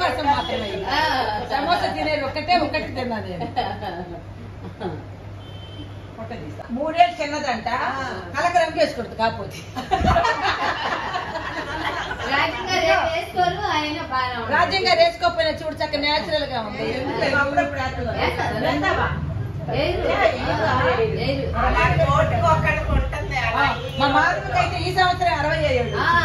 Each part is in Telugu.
కోసం మాత్రమే ఇది. ఆ. సమోసా తినేది ఒక్కటే ఒక్కటి తిన్నా నేను పొట్ట తీస్తా. మూడేళ్ళు చిన్నదంట కలకరం వేసుకుంటుంది కాకపోతే రాజంగా రేపు వేసుకోరు ఆయన బాగా ఉంటాడు. రాజ్యం గారు వేసుకోకపోయినా చూడు చక్క నేచురల్ గా ఉంది అప్పుడప్పుడు వేస్తున్నాను. వేస్తారా? వేస్తావా? వేరు. వేరు. అలాగే ఓటుకు ఒక్కడికి ఉంటుంది ఆ, అలా మా మామూలుగా అయితే ఈ సంవత్సరం అరవై ఏడు ఆ.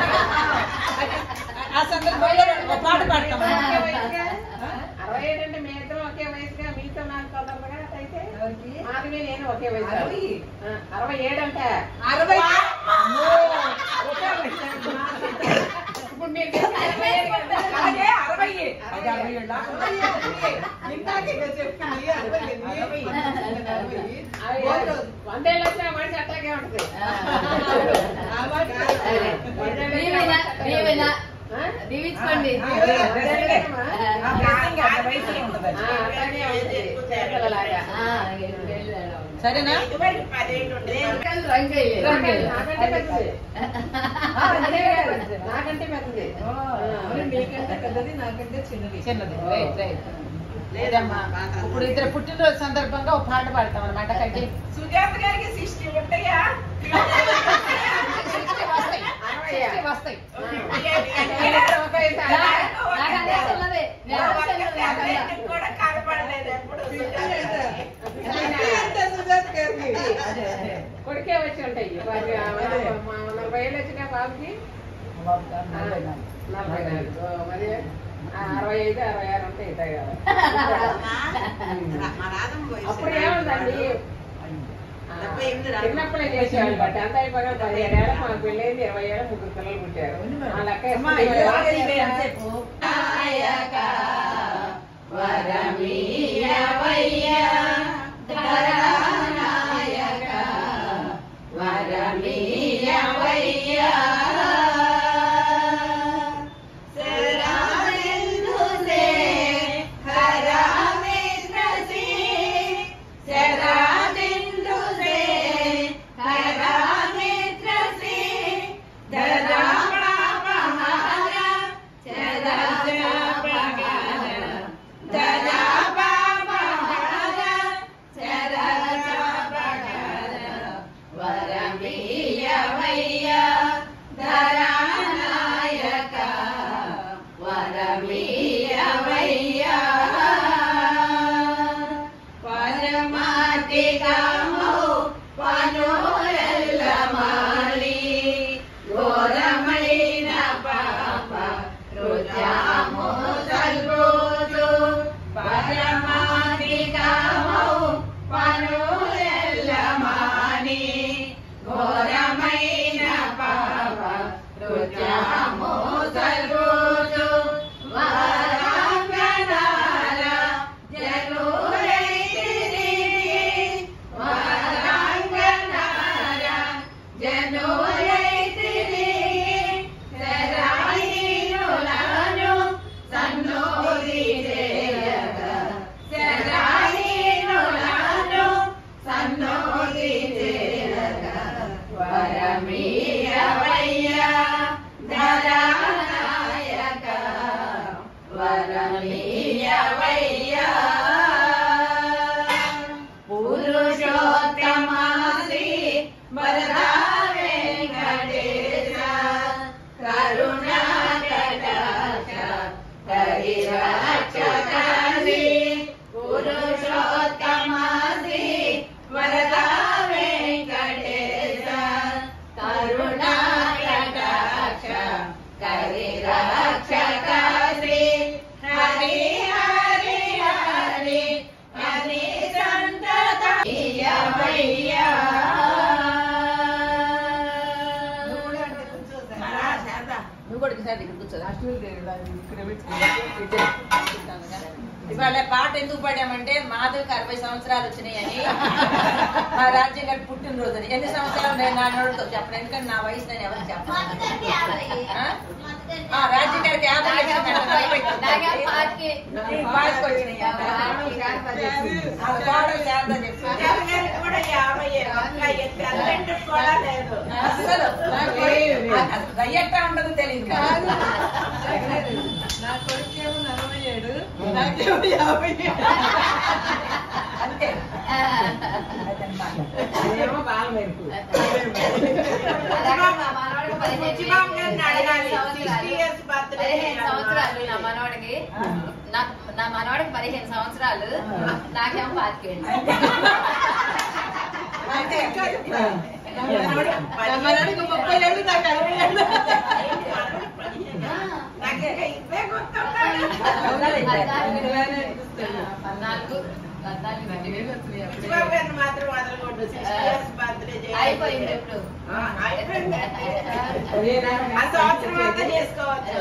ఆ సందర్భంలో ఒక పాట పాడతాం ఒకే వయసుగా? అరవై ఏడు అంటే మీ ఇద్దరం ఒకే వయసుగా మీతో నాకు కుదరదుగా అయితే మాధవి నేను ఒకే వయసు ఆ, అరవై ఏడు అంట అరవై అమ్మో! ఒకే వయసు అంట. ఇప్పుడు మీరు అరవై ఏడు కదా? అలాగే అరవై అది అరవై ఏళ్ళా? ఇందాకే కదా చెప్పింది, అరవై ఎనిమిది. అవి వందేళ్ళు వచ్చినా మనిషి అట్లాగే ఉంటుంది ఆ మాట కాదు. దీవెన, దీవెన. ఆ? దీవించుకోండి ఆ, వందేళ్ళేనమ్మా? ఆ blessing అంత వయసులో ఉంటుంది. ఆ, అట్లాగే ఉంటుంది చిన్నపిల్లలాగా. ఆ, ఏడు వేలు అలా ఉంది. సరేనా రంగులు రంగయ్య. రంగయ్య. నాకంటే పెద్దది ఆ, అదే కదా. నాకంటే పెద్దది చిన్నది రైట్ రైట్ లేదమ్మా ఇప్పుడు ఇద్దరు పుట్టినరోజు సందర్భంగా ఒక పాట పాడతాం అనమాట కట్టి సుజాత గారికి సిక్స్టీ ఉంటాయా వస్తాయి అరవయ్యా? Sixty వస్తాయి నేనైతే ఒక వయసు నాకు అలా. నాకు అదే చిన్నదే. నేను నా అదే చిన్నదే. పక్కన ఎవరికి కూడా కనపడలేదు ఎప్పుడు సుజాత గారికి. అదే అదే కొడుకే వచ్చి ఉంటాయి వారికి ఆ మా నలభై ఏళ్ళు వచ్చిన బాబుకి ఆ, నలభై నాలుగు ఓ, మరి ఆ, అరవై ఐదు అరవై ఆరు ఉంటాయి ఇద్దరు కదా. అప్పుడు ఏముందండి ఆ, చిన్నప్పుడే చేసేవాళ్ళు బట్ అంత అయిపోయినా పదిహేను ఏళ్ళ మాకు పెళ్ళైంది ఇరవై ఏళ్ళ ముగ్గురు పిల్లలు పుట్టారు ఆ లెక్క అమ్మా, వేసుకుంటే ఇది బాగా ఇది ఎంతసేపు? నాయక వరమీయవయ్యా ధరనాయక వరమీయవయ్యా శరణెందుసే హరమిత్రసి శరణెందుసే హరమిత్రసి ధరాపహర ఘోరమైన పాప రుజాము సల్రోజు పరమాధికమౌ పనులెల్లమాని ఘోరమైన పాప రుజాము సల్రోజు వరాంగనాల జనులైతిరి వరాంగనాల జనులైతిరి శరాయినులను సన్నోది చేయగ శరాయినులను సన్నోది చేయగ వరమీయవయ్యా ధరానాయక వరమీయవయ్యా పురుషోత్తమాసి వరదా వెంకటేశ కరుణాకటాక్ష హరిరక్షకాసి పురుషోత్తమాసి వరదా వెంకటేశ కరుణాకటాక్ష హరిరక్షకాసి హరి హరి హరి హరి సంతత ఇయ్యవయ్యా. నువ్వు కూడా ఒకసారి ఇక్కడ కూర్చో ఇవాళ పాట ఎందుకు పాడామంటే మాధవికి అరవై సంవత్సరాలు వచ్చినాయని మా రాజ్యం గారి పుట్టినరోజు అని ఎన్ని సంవత్సరాలు నేను నా నోడుతో చెప్పను ఎందుకంటే నా వయసు నేను ఎవరికి చెప్పను ఆ? ఆ, రాజ్యం గారికి యాభై వచ్చిందంట, భయపెట్టింది. నాకేం పాతికి. నీకు పాతికి వచ్చినాయి అంట. ఆ కోడలు శారద చెప్పింది. కూడా యాభై ఒక్క ఎత్తు అల్లెంటు కూడా లేదు అసలు నాకు అసలు దయ్యట్టా ఉండదు తెలియదు నా కొడుకు నాకేమో యాభై అంతే ఆ. అదన్నమాట. అదేమో బాగా మెరుపు అలాగే మా మనవడికి పదిహేను బుచ్చిబాబు గారిని అడగాలి. సంవత్సరాలు. 60 years birthday పదిహేను చేయాలి. సంవత్సరాలు నా మనవడికి ఆ. నాకు నా మనవడికి పదిహేను సంవత్సరాలు నాకేమో పాతికేళ్ళు అంతే నా మనవడికి ముప్పై ఏళ్ళు నాకు అరవై ఏళ్ళు నాకు ఇంకా ఇవే గుర్తున్నాయి. పద్నాలుగు పద్నాలుగు బుచ్చిబాబు గారిని మాత్రం వదలకూడదు. 60 years birthday చేయాలి. అయిపోయింది ఇప్పుడు ఆ, అయిపోయింది. పదిహేను ఆ సంవత్సరం అంతా చేసుకోవచ్చు